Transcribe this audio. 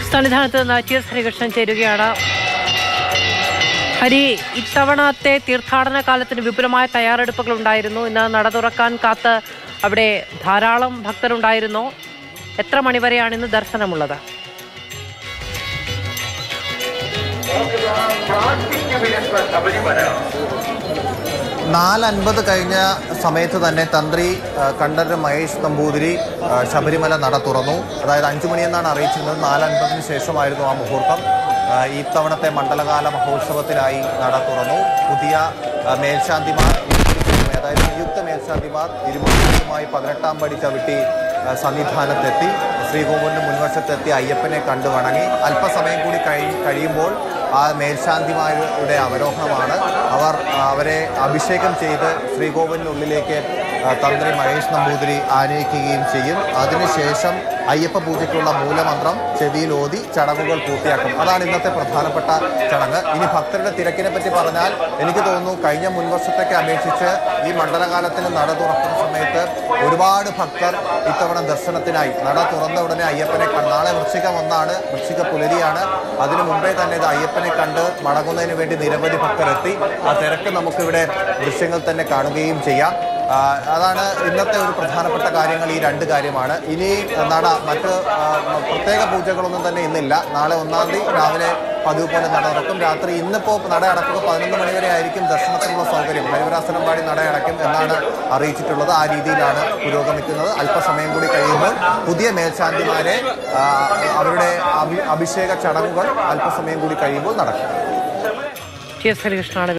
സന്നിധാനത്ത് നിന്ന് T S Harikrishnan ചേരുകയാണ് ഹരി ഇത്തവണത്തെ തീർത്ഥാടന കാലത്തിന് വിപുലമായ തയ്യാറെടുപ്പുകൾ ഉണ്ടായിരുന്നു ഇന്ന് നട തുറക്കാൻ കാത്ത് അവിടെ ധാരാളം ഭക്തരുണ്ടായിരുന്നു എത്ര മണിവരെയാണ് ഇന്ന് ദർശനമുള്ളത് നാല് അൻപത് കഴിഞ്ഞ സമയത്ത് തന്നെ തന്ത്രി ആ, കണ്ഠരര് മഹേഷ് നമ്പൂതിരി ആ, ശബരിമല നട തുറന്നു അതായത് അഞ്ചു മണിയെന്നാണ് അറിയിച്ചിരുന്നത് നാല് അൻപതിന് ശേഷമായിരുന്നു ആ മുഹൂർത്തം ആ, ഈ തവണത്തെ മണ്ഡലകാല മഹോത്സവത്തിനായി നട തുറന്നു പുതിയ ആ, മേൽശാന്തിമാർ നിയുക്തിക്കുമായി, അതായത് നിയുക്ത മേൽശാന്തിമാർ ഇരുമുടിയുമായി പതിനെട്ടാം പടി ചവിട്ടി ആ, സന്നിധാനത്തെത്തി ശ്രീകോവിലിന് മുൻവശത്തെത്തി അയ്യപ്പനെ കണ്ടു വണങ്ങി അല്പസമയം കൂടി കഴി കഴിയുമ്പോൾ ആ മേൽശാന്തിമാരുടെ അവരോഹണമാണ് അവർ ആ, അവരെ അഭിഷേകം ചെയ്ത് ശ്രീകോവിലിനുള്ളിലേക്ക് ആ, തന്ത്രി മഹേഷ് നമ്പൂതിരി ആനയിക്കുകയും ചെയ്യും അതിനുശേഷം അയ്യപ്പ പൂജയ്ക്കുള്ള മൂലമന്ത്രം ചെവിയിൽ ഓതി ചടങ്ങുകൾ പൂർത്തിയാക്കും അതാണ് ഇന്നത്തെ പ്രധാനപ്പെട്ട ചടങ്ങ് ഇനി ഭക്തരുടെ തിരക്കിനെ പറ്റി പറഞ്ഞാൽ എനിക്ക് തോന്നുന്നു കഴിഞ്ഞ മുൻവർഷത്തേക്ക് അപേക്ഷിച്ച് ഈ മണ്ഡലകാലത്തിന് നട തുറക്കുന്ന സമയത്ത് ഒരുപാട് ഭക്തർ ഇത്തവണ ദർശനത്തിനായി നട തുറന്ന ഉടനെ അയ്യപ്പനെ കണ്ട് നാളെ വൃശ്ചികം ഒന്നാണ് വൃശ്ചിക പുലരിയാണ് അതിനു മുമ്പേ തന്നെ ഇത് അയ്യപ്പനെ കണ്ട് മടങ്ങുന്നതിന് വേണ്ടി നിരവധി ഭക്തർ എത്തി ആ തിരക്ക് നമുക്കിവിടെ ദൃശ്യങ്ങൾ തന്നെ കാണുകയും ചെയ്യാം ആ, അതാണ് ഇന്നത്തെ ഒരു പ്രധാനപ്പെട്ട കാര്യങ്ങൾ ഈ രണ്ട് കാര്യമാണ് ഇനി നട മറ്റ് ആ, പ്രത്യേക പൂജകളൊന്നും തന്നെ ഇന്നില്ല നാളെ ഒന്നാം തീയതി രാവിലെ പതിവ് പോലെ നട തുറക്കും രാത്രി ഇന്നിപ്പോൾ നട അടക്കുക പതിനൊന്ന് മണി വരെ ആയിരിക്കും ദർശനത്തിനുള്ള സൗകര്യം ഹരിവരാസനം പാടി നട അടയ്ക്കും എന്നാണ് അറിയിച്ചിട്ടുള്ളത് ആ രീതിയിലാണ് പുരോഗമിക്കുന്നത് അല്പസമയം കൂടി കഴിയുമ്പോൾ പുതിയ മേൽശാന്തിമാരെ ആ, അവരുടെ അഭി- അഭിഷേക ചടങ്ങുകൾ അല്പസമയം കൂടി കഴിയുമ്പോൾ നടക്കും ടി എസ് ഹരികൃഷ്ണനാണ്